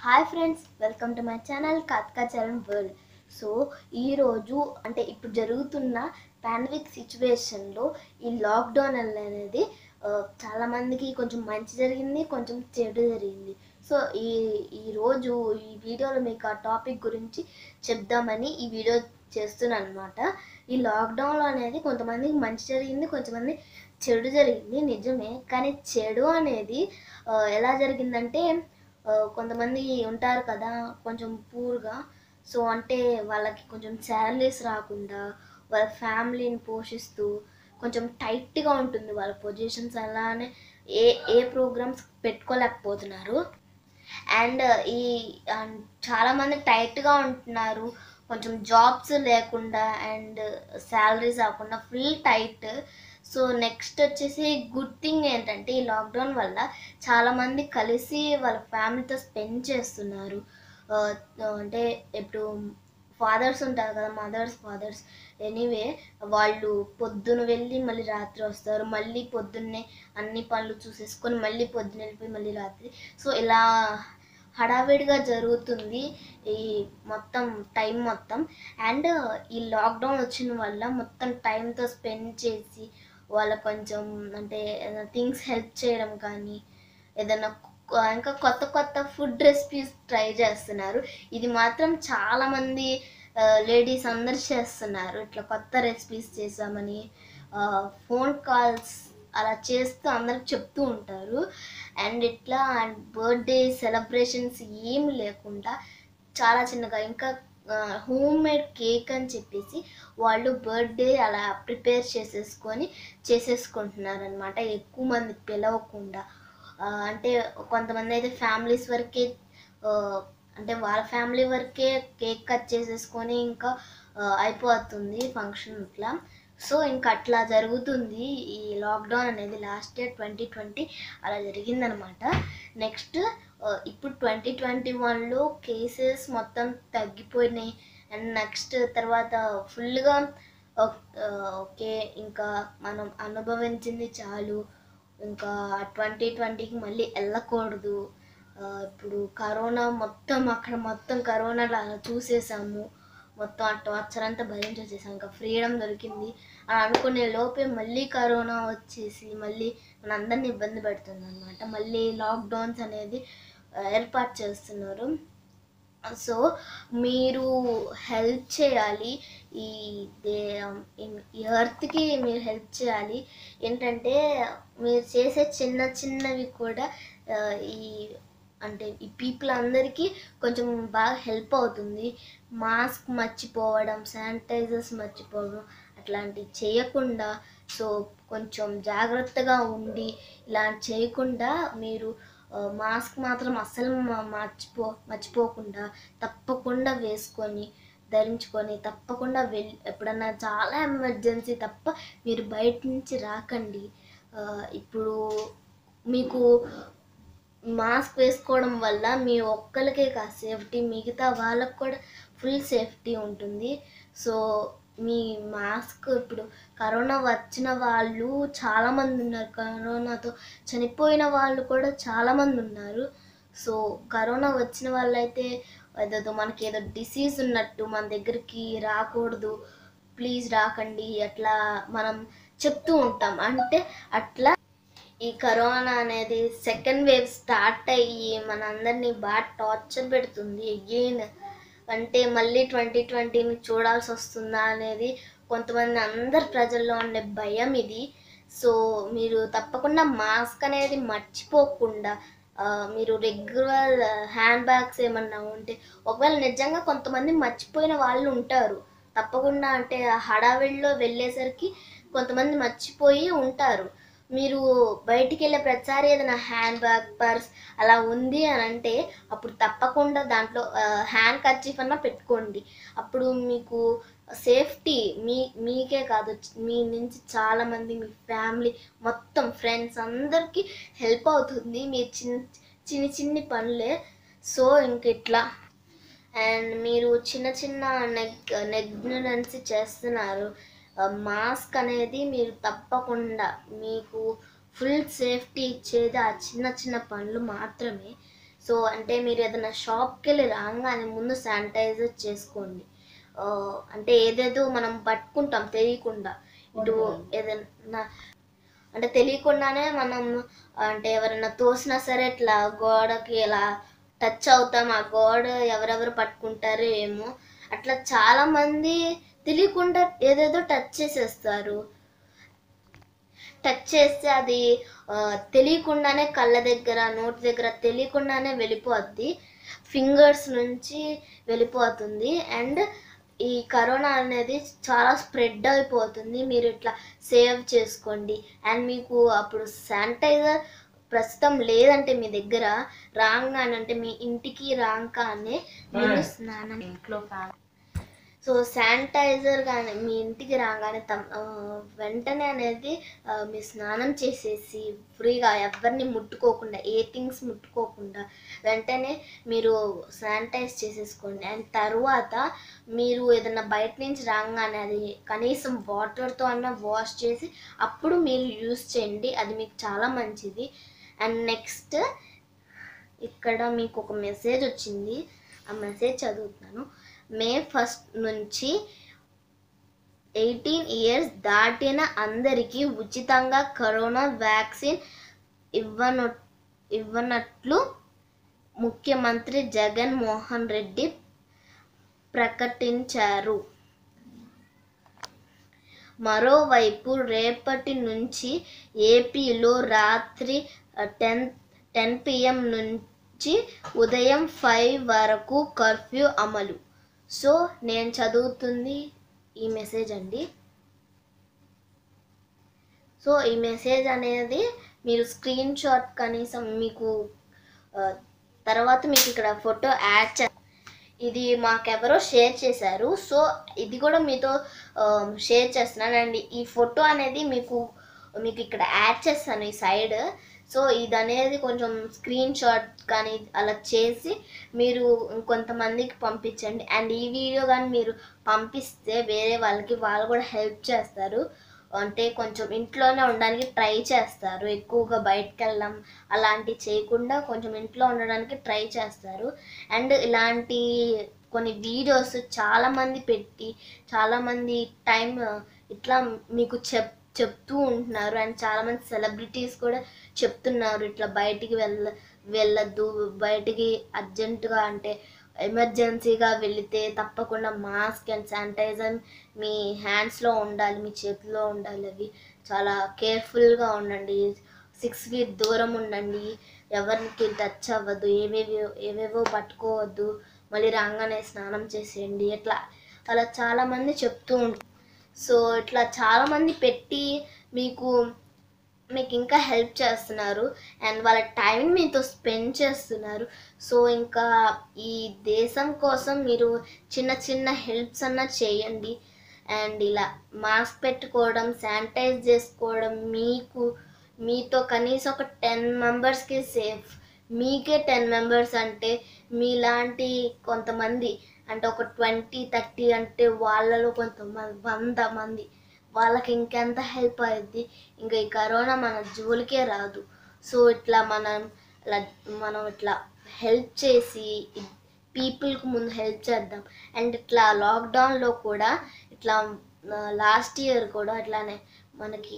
hi friends welcome to my channel కత్కా Charan world so ఈరోజు అంటే ఇప్పుడు జరుగుతున్న పాండమిక్ సిచ్యువేషన్లో ఈ లాక్డౌన్ అనేది ఆ, చాలా మందికి కొంచెం మంచి జరిగింది కొంచెం చెడు జరిగింది సో ఈ ఈరోజు ఈ వీడియోలో మీకు ఆ టాపిక్ గురించి చెప్దామని ఈ వీడియో చేస్తున్నాను అనమాట ఈ లాక్డౌన్లో అనేది కొంతమందికి మంచి జరిగింది కొంతమంది చెడు జరిగింది నిజమే కానీ చెడు అనేది ఆ, ఎలా జరిగిందంటే ఆ, కొంతమంది ఉంటారు కదా కొంచెం పూర్గా సో అంటే వాళ్ళకి కొంచెం శాలరీస్ రాకుండా వాళ్ళ ఫ్యామిలీని పోషిస్తూ కొంచెం టైట్గా ఉంటుంది వాళ్ళ పొజిషన్స్ అలానే ఏ ఏ ప్రోగ్రామ్స్ పెట్టుకోలేకపోతున్నారు అండ్ ఈ and చాలా మంది టైట్గా ఉంటున్నారు కొంచెం జాబ్స్ లేకుండా అండ్ శాలరీస్ రాకుండా ఫుల్ టైట్ సో నెక్స్ట్ వచ్చేసి గుడ్ థింగ్ ఏంటంటే ఈ లాక్డౌన్ వల్ల చాలా మంది కలిసి వాళ్ళ ఫ్యామిలీతో స్పెండ్ చేస్తున్నారు ఆ, అంటే ఇప్పుడు ఫాదర్స్ ఉంటారు కదా మదర్స్ ఫాదర్స్ ఎనీవే వాళ్ళు పొద్దున వెళ్ళి మళ్ళీ రాత్రి వస్తారు మళ్ళీ పొద్దున్నే అన్ని పనులు చూసేసుకొని మళ్ళీ పొద్దున వెళ్ళిపోయి మళ్ళీ రాత్రి సో ఇలా హడావిడిగా జరుగుతుంది ఈ మొత్తం టైం మొత్తం అండ్ ఈ లాక్డౌన్ వచ్చిన వల్ల మొత్తం టైంతో స్పెండ్ చేసి వాళ్ళ కొంచెం అంటే థింగ్స్ హెల్ప్ చేయడం కానీ ఏదైనా కొ- ఇంకా కొత్త కొత్త ఫుడ్ రెసిపీస్ ట్రై చేస్తున్నారు ఇది మాత్రం చాలా మంది లేడీస్ అందరు చేస్తున్నారు ఇట్లా కొత్త రెసిపీస్ చేసామని ఫోన్ కాల్స్ అలా చేస్తూ అందరికి చెప్తూ ఉంటారు అండ్ ఇట్లా బర్త్డే సెలబ్రేషన్స్ ఏమి లేకుండా చాలా చిన్నగా ఇంకా హోమ్ మేడ్ కేక్ అని చెప్పేసి వాళ్ళు బర్త్డే అలా ప్రిపేర్ చేసేసుకొని చేసేసుకుంటున్నారు అనమాట ఎక్కువ మంది పిలవకుండా ఆ, అంటే కొంతమంది అయితే ఫ్యామిలీస్ వరకే ఆ, అంటే వాళ్ళ ఫ్యామిలీ వరకే కేక్ కట్ చేసేసుకొని ఇంకా ఆ, అయిపోతుంది ఫంక్షన్ ఇట్లా సో ఇంకా అట్లా జరుగుతుంది ఈ లాక్డౌన్ అనేది లాస్ట్ ఇయర్ ట్వంటీ ట్వంటీ అలా జరిగిందనమాట నెక్స్ట్ ఇప్పుడు ట్వంటీ ట్వంటీ వన్లో కేసెస్ మొత్తం తగ్గిపోయినాయి అండ్ నెక్స్ట్ తర్వాత ఫుల్గా ఓకే ఇంకా మనం అనుభవించింది చాలు ఇంకా ట్వంటీ ట్వంటీకి మళ్ళీ వెళ్ళకూడదు ఆ, ఇప్పుడు కరోనా మొత్తం అక్కడ మొత్తం కరోనా అలా చూసేసాము మొత్తం ఆ టార్చర్ అంతా భరించేసేసాం ఇంకా ఫ్రీడమ్ దొరికింది అని అనుకునే లోపే మళ్ళీ కరోనా వచ్చేసి మళ్ళీ మనందరినీ ఇబ్బంది పెడుతుంది అనమాట మళ్ళీ లాక్డౌన్స్ అనేది ఆ, ఏర్పాటు చేస్తున్నారు సో మీరు హెల్ప్ చేయాలి ఈ దే ఈ ఎర్త్కి మీరు హెల్ప్ చేయాలి ఏంటంటే మీరు చేసే చిన్న చిన్నవి కూడా ఆ, ఈ అంటే ఈ పీపుల్ అందరికీ కొంచెం బాగా హెల్ప్ అవుతుంది మాస్క్ మర్చిపోవడం శానిటైజర్స్ మర్చిపోవడం అట్లాంటివి చేయకుండా సో కొంచెం జాగ్రత్తగా ఉండి ఇలా చేయకుండా మీరు ఆ, మాస్క్ మాత్రం అస్సలు మ- మర్చిపో మర్చిపోకుండా తప్పకుండా వేసుకొని ధరించుకొని తప్పకుండా వెళ్ళి ఎప్పుడన్నా చాలా ఎమర్జెన్సీ తప్ప మీరు బయట నుంచి రాకండి ఆ, ఇప్పుడు మీకు మాస్క్ వేసుకోవడం వల్ల మీ ఒక్కరికే కాదు సేఫ్టీ మిగతా వాళ్ళకు కూడా ఫుల్ సేఫ్టీ ఉంటుంది సో మీ మాస్క్ ఇప్పుడు కరోనా వచ్చిన వాళ్ళు చాలామంది ఉన్నారు కరోనాతో చనిపోయిన వాళ్ళు కూడా చాలామంది ఉన్నారు సో కరోనా వచ్చిన వాళ్ళైతే ఏదో మనకి ఏదో డిసీజ్ ఉన్నట్టు మన దగ్గరికి రాకూడదు ప్లీజ్ రాకండి అట్లా మనం చెప్తూ ఉంటాం అంటే అట్లా ఈ కరోనా అనేది సెకండ్ వేవ్ స్టార్ట్ అయ్యి మనందరినీ బాగా టార్చర్ పెడుతుంది అగైన్ అంటే మళ్ళీ ట్వంటీ ట్వంటీని చూడాల్సి వస్తుందా అనేది కొంతమంది అందరు ప్రజల్లో ఉండే భయం ఇది సో మీరు తప్పకుండా మాస్క్ అనేది మర్చిపోకుండా ఆ, మీరు రెగ్యులర్ హ్యాండ్ బ్యాగ్స్ ఏమన్నా ఉంటే ఒకవేళ నిజంగా కొంతమంది మర్చిపోయిన వాళ్ళు ఉంటారు తప్పకుండా అంటే ఆ హడావిడిలో వెళ్ళేసరికి కొంతమంది మర్చిపోయి ఉంటారు మీరు బయటికి వెళ్ళే ప్రతిసారి ఏదైనా హ్యాండ్ బ్యాగ్ పర్స్ అలా ఉంది అని అంటే అప్పుడు తప్పకుండా దాంట్లో హ్యాండ్ కర్చీఫ్ అన్న పెట్టుకోండి అప్పుడు మీకు సేఫ్టీ మీ మీకే కాదు మీ నుంచి చాలామంది మీ ఫ్యామిలీ మొత్తం ఫ్రెండ్స్ అందరికీ హెల్ప్ అవుతుంది మీ చిన్న చిన్ని చిన్ని పనులే సో ఇంక ఇట్లా అండ్ మీరు చిన్న చిన్న నెగ్ నెగ్నెన్సీ చేస్తున్నారు మాస్క్ అనేది మీరు తప్పకుండా మీకు ఫుల్ సేఫ్టీ ఇచ్చేది ఆ చిన్న చిన్న పనులు మాత్రమే సో అంటే మీరు ఏదైనా షాప్కి వెళ్ళి రాగానే ముందు శానిటైజర్ చేసుకోండి ఆ, అంటే ఏదేదో మనం పట్టుకుంటాం తెలియకుండా ఇటు ఏదైనా అంటే తెలియకుండానే మనం అంటే ఎవరైనా తోసినా సరే ఇట్లా గోడకి ఇలా టచ్ అవుతాం ఆ గోడ ఎవరెవరు పట్టుకుంటారో ఏమో అట్లా చాలా మంది తెలియకుండా ఏదేదో టచ్ చేసేస్తారు టచ్ చేస్తే అది ఆ, తెలియకుండానే కళ్ళ దగ్గర నోటి దగ్గర తెలియకుండానే వెళ్ళిపోద్ది ఫింగర్స్ నుంచి వెళ్ళిపోతుంది అండ్ ఈ కరోనా అనేది చాలా స్ప్రెడ్ అయిపోతుంది మీరు ఇట్లా సేవ్ చేసుకోండి అండ్ మీకు అప్పుడు శానిటైజర్ ప్రస్తుతం లేదంటే మీ దగ్గర రాగానే అంటే మీ ఇంటికి రాగానే మీరు స్నానం ఇంట్లో ఫ్యాన్ సో శానిటైజర్ కానీ మీ ఇంటికి రాగానే తమ్ ఆ, వెంటనే అనేది ఆ, మీ స్నానం చేసేసి ఫ్రీగా ఎవరిని ముట్టుకోకుండా ఏ థింగ్స్ ముట్టుకోకుండా వెంటనే మీరు శానిటైజ్ చేసేసుకోండి అండ్ తర్వాత మీరు ఏదైనా బయట నుంచి రాగానే అది కనీసం వాటర్తో అన్న వాష్ చేసి అప్పుడు మీరు యూస్ చేయండి అది మీకు చాలా మంచిది అండ్ నెక్స్ట్ ఇక్కడ మీకు ఒక మెసేజ్ వచ్చింది ఆ మెసేజ్ చదువుతున్నాను మే ఫస్ట్ నుంచి ఎయిటీన్ ఇయర్స్ దాటిన అందరికీ ఉచితంగా కరోనా వ్యాక్సిన్ ఇవ్వను ఇవ్వనట్లు ముఖ్యమంత్రి జగన్ మోహన్ రెడ్డి ప్రకటించారు మరోవైపు రేపటి నుంచి ఏపీలో రాత్రి టెన్ టెన్ పిఎం నుంచి ఉదయం ఫైవ్ వరకు కర్ఫ్యూ అమలు సో నేను చదువుతుంది ఈ మెసేజ్ అండి సో ఈ మెసేజ్ అనేది మీరు స్క్రీన్ షాట్ కనీసం మీకు ఆ, తర్వాత మీకు ఇక్కడ ఫోటో యాడ్ చే ఇది మాకెవరో షేర్ చేశారు సో ఇది కూడా మీతో షేర్ చేస్తున్నాను అండ్ ఈ ఫోటో అనేది మీకు మీకు ఇక్కడ యాడ్ చేస్తాను ఈ సైడ్ సో ఇది అనేది కొంచెం స్క్రీన్ షాట్ కానీ అలా చేసి మీరు ఇంకొంతమందికి పంపించండి అండ్ ఈ వీడియో కానీ మీరు పంపిస్తే వేరే వాళ్ళకి వాళ్ళు కూడా హెల్ప్ చేస్తారు అంటే కొంచెం ఇంట్లోనే ఉండడానికి ట్రై చేస్తారు ఎక్కువగా బయటకు వెళ్ళడం అలాంటివి చేయకుండా కొంచెం ఇంట్లో ఉండడానికి ట్రై చేస్తారు అండ్ ఇలాంటి కొన్ని వీడియోస్ చాలామంది పెట్టి చాలామంది టైం ఇట్లా మీకు చెప్ చెప్తూ ఉంటున్నారు అండ్ చాలామంది సెలబ్రిటీస్ కూడా చెప్తున్నారు ఇట్లా బయటికి వెళ్ళ వెళ్ళొద్దు బయటికి అర్జెంటుగా అంటే ఎమర్జెన్సీగా వెళితే తప్పకుండా మాస్క్ అండ్ శానిటైజర్ మీ హ్యాండ్స్లో ఉండాలి మీ చేతిలో ఉండాలి అవి చాలా కేర్ఫుల్గా ఉండండి సిక్స్ ఫీట్ దూరం ఉండండి ఎవరికి టచ్ అవ్వద్దు ఏవేవి ఏవేవో పట్టుకోవద్దు మళ్ళీ రాగానే స్నానం చేసేయండి ఇట్లా అలా చాలామంది చెప్తూ ఉంటారు సో ఇట్లా చాలామంది పెట్టి మీకు మీకు ఇంకా హెల్ప్ చేస్తున్నారు అండ్ వాళ్ళ టైం మీతో స్పెండ్ చేస్తున్నారు సో ఇంకా ఈ దేశం కోసం మీరు చిన్న చిన్న హెల్ప్స్ అన్నా చేయండి అండ్ ఇలా మాస్క్ పెట్టుకోవడం శానిటైజ్ చేసుకోవడం మీకు మీతో కనీసం ఒక టెన్ మెంబర్స్కి సేఫ్ మీకే టెన్ మెంబర్స్ అంటే మీలాంటి కొంతమంది అంటే ఒక ట్వంటీ థర్టీ అంటే వాళ్ళలో కొంతమంది వంద మంది వాళ్ళకి ఇంకెంత హెల్ప్ అయ్యిద్ది ఇంకా ఈ కరోనా మన జోలికే రాదు సో ఇట్లా మనం ఇలా మనం ఇట్లా హెల్ప్ చేసి పీపుల్కి ముందు హెల్ప్ చేద్దాం అండ్ ఇట్లా లాక్డౌన్లో కూడా ఇట్లా లాస్ట్ ఇయర్ కూడా ఇట్లానే మనకి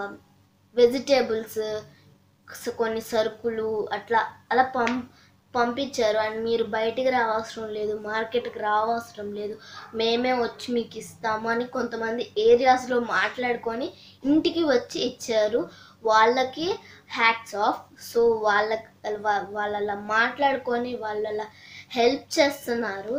వెజిటేబుల్స్ కొన్ని సరుకులు అట్లా అలా పం పంపించారు అండ్ మీరు బయటికి రావసరం లేదు మార్కెట్కి రావసరం లేదు మేమే వచ్చి మీకు ఇస్తాము అని కొంతమంది ఏరియాస్లో మాట్లాడుకొని ఇంటికి వచ్చి ఇచ్చారు వాళ్ళకి హ్యాట్స్ ఆఫ్ సో వాళ్ళ వా- వాళ్ళ అలా మాట్లాడుకొని వాళ్ళ అలా హెల్ప్ చేస్తున్నారు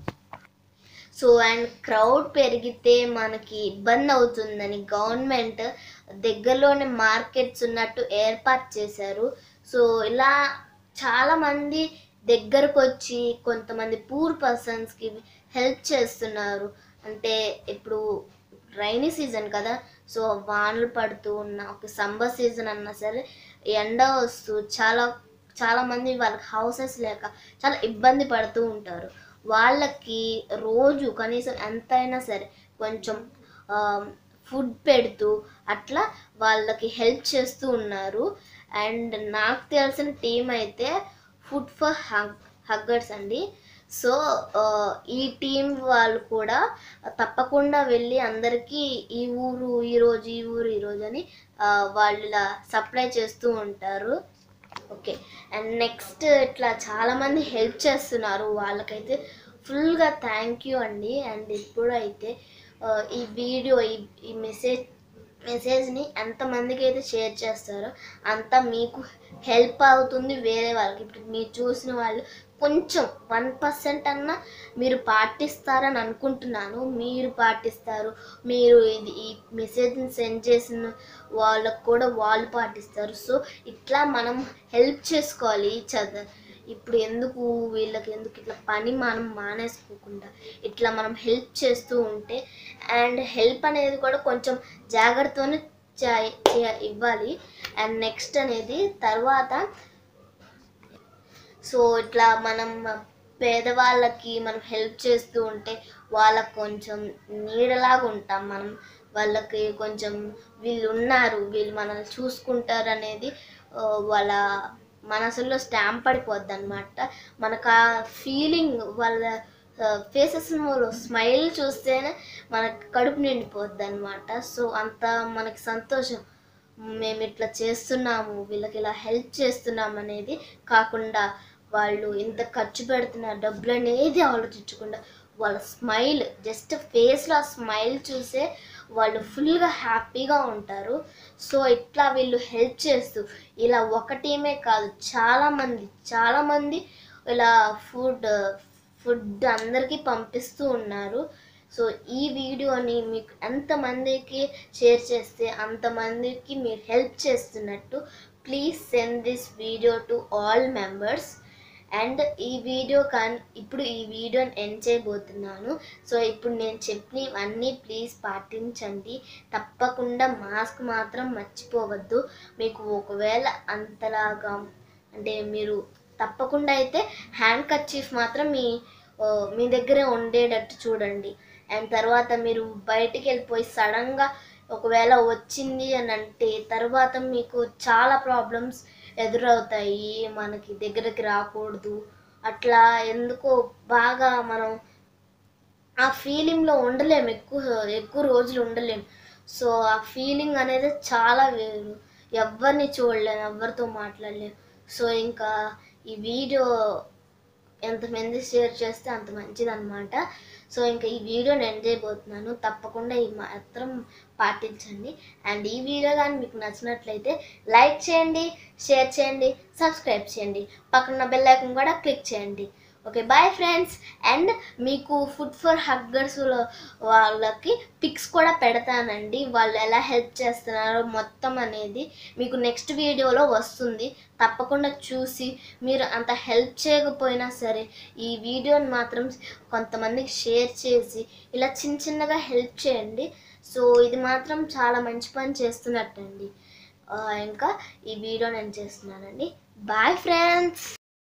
సో అండ్ క్రౌడ్ పెరిగితే మనకి ఇబ్బంది అవుతుందని గవర్నమెంట్ దగ్గరలోనే మార్కెట్స్ ఉన్నట్టు ఏర్పాటు చేశారు సో ఇలా చాలామంది దగ్గరకు వచ్చి కొంతమంది పూర్ పర్సన్స్కి హెల్ప్ చేస్తున్నారు అంటే ఇప్పుడు రైనీ సీజన్ కదా సో వానలు పడుతూ ఉన్న ఒక సమ్మర్ సీజన్ అన్నా సరే ఎండ వస్తూ చాలా చాలా మంది వాళ్ళకి హౌసెస్ లేక చాలా ఇబ్బంది పడుతూ ఉంటారు వాళ్ళకి రోజు కనీసం ఎంతైనా సరే కొంచెం ఫుడ్ పెడుతూ అట్లా వాళ్ళకి హెల్ప్ చేస్తూ ఉన్నారు అండ్ నాకు తెలిసిన టీం అయితే ఫుడ్ ఫర్ హగ్ హగ్గర్స్ అండి సో ఆ, ఈ టీం వాళ్ళు కూడా తప్పకుండా వెళ్ళి అందరికీ ఈ ఊరు ఈ రోజు ఈ ఊరు ఈ రోజు అని ఆ, వాళ్ళు ఇలా సప్లై చేస్తూ ఉంటారు ఓకే అండ్ నెక్స్ట్ ఇట్లా చాలామంది హెల్ప్ చేస్తున్నారు వాళ్ళకైతే ఫుల్గా థ్యాంక్ యూ అండి అండ్ ఇప్పుడు అయితే ఆ, ఈ వీడియో ఈ ఈ మెసేజ్ మెసేజ్ని ఎంతమందికి అయితే షేర్ చేస్తారో అంత మీకు హెల్ప్ అవుతుంది వేరే వాళ్ళకి ఇప్పుడు మీరు చూసిన వాళ్ళు కొంచెం వన్ పర్సెంట్ అన్నా మీరు పాటిస్తారని అనుకుంటున్నాను మీరు పాటిస్తారు మీరు ఇది ఈ మెసేజ్ని సెండ్ చేసిన వాళ్ళకు కూడా వాళ్ళు పాటిస్తారు సో ఇట్లా మనం హెల్ప్ చేసుకోవాలి చద ఇప్పుడు ఎందుకు వీళ్ళకి ఎందుకు ఇట్లా పని మనం మానేసుకోకుండా ఇట్లా మనం హెల్ప్ చేస్తూ ఉంటే అండ్ హెల్ప్ అనేది కూడా కొంచెం జాగ్రత్తతోనే చే- చే- ఇవ్వాలి అండ్ నెక్స్ట్ అనేది తర్వాత సో ఇట్లా మనం పేదవాళ్ళకి మనం హెల్ప్ చేస్తూ ఉంటే వాళ్ళకు కొంచెం నీడలాగా ఉంటాం మనం వాళ్ళకి కొంచెం వీళ్ళు ఉన్నారు వీళ్ళు మనల్ని చూసుకుంటారు అనేది ఆ, వాళ్ళ మనసులో స్టాంప్ పడిపోద్ది అనమాట మనకు ఆ ఫీలింగ్ వాళ్ళ ఫేసెస్ స్మైల్ చూస్తేనే మనకు కడుపు నిండిపోద్ది అనమాట సో అంత మనకి సంతోషం మేము ఇట్లా చేస్తున్నాము వీళ్ళకి ఇలా హెల్ప్ చేస్తున్నాం అనేది కాకుండా వాళ్ళు ఇంత ఖర్చు పెడుతున్న డబ్బులు అనేది ఆలోచించకుండా వాళ్ళ స్మైల్ జస్ట్ ఫేస్లో ఆ స్మైల్ చూసే వాళ్ళు ఫుల్గా హ్యాపీగా ఉంటారు సో ఇట్లా వీళ్ళు హెల్ప్ చేస్తూ ఇలా ఒక టీమే కాదు చాలామంది చాలామంది ఇలా ఫుడ్ ఫుడ్ అందరికీ పంపిస్తూ ఉన్నారు సో ఈ వీడియోని మీకు ఎంతమందికి షేర్ చేస్తే అంతమందికి మీరు హెల్ప్ చేస్తున్నట్టు please send this video to all members and ఈ వీడియో కానీ ఇప్పుడు ఈ వీడియోని ఎండ్ చేయబోతున్నాను సో ఇప్పుడు నేను చెప్పినవన్నీ ప్లీజ్ పాటించండి తప్పకుండా మాస్క్ మాత్రం మర్చిపోవద్దు మీకు ఒకవేళ అంతలాగా అంటే మీరు తప్పకుండా అయితే హ్యాండ్ కర్చీఫ్ మాత్రం మీ ఆ, మీ దగ్గరే ఉండేటట్టు చూడండి అండ్ తర్వాత మీరు బయటికి వెళ్ళిపోయి సడన్గా ఒకవేళ వచ్చింది అని అంటే తర్వాత మీకు చాలా ప్రాబ్లమ్స్ ఎదురవుతాయి మనకి దగ్గరికి రాకూడదు అట్లా ఎందుకో బాగా మనం ఆ ఫీలింగ్లో ఉండలేము ఎక్కువ ఎక్కువ రోజులు ఉండలేము సో ఆ ఫీలింగ్ అనేది చాలా వేరు ఎవరిని చూడలేము ఎవరితో మాట్లాడలేము సో ఇంకా ఈ వీడియో ఎంతమంది షేర్ చేస్తే అంత మంచిది అనమాట సో ఇంకా ఈ వీడియోని ఎండ్ చేయబోతున్నాను తప్పకుండా ఈ మాత్రం పాటించండి అండ్ ఈ వీడియో కానీ మీకు నచ్చినట్లయితే లైక్ చేయండి షేర్ చేయండి సబ్స్క్రైబ్ చేయండి పక్కన బెల్ ఐకాన్ కూడా క్లిక్ చేయండి ఓకే బాయ్ ఫ్రెండ్స్ అండ్ మీకు ఫుడ్ ఫర్ హగ్గర్స్ వాళ్ళకి పిక్స్ కూడా పెడతానండి వాళ్ళు ఎలా హెల్ప్ చేస్తున్నారో మొత్తం అనేది మీకు నెక్స్ట్ వీడియోలో వస్తుంది తప్పకుండా చూసి మీరు అంత హెల్ప్ చేయకపోయినా సరే ఈ వీడియోని మాత్రం కొంతమందికి షేర్ చేసి ఇలా చిన్న చిన్నగా హెల్ప్ చేయండి సో ఇది మాత్రం చాలా మంచి పని చేస్తున్నట్టండి ఆ, ఇంకా ఈ వీడియో నేను చేస్తున్నానండి బాయ్ ఫ్రెండ్స్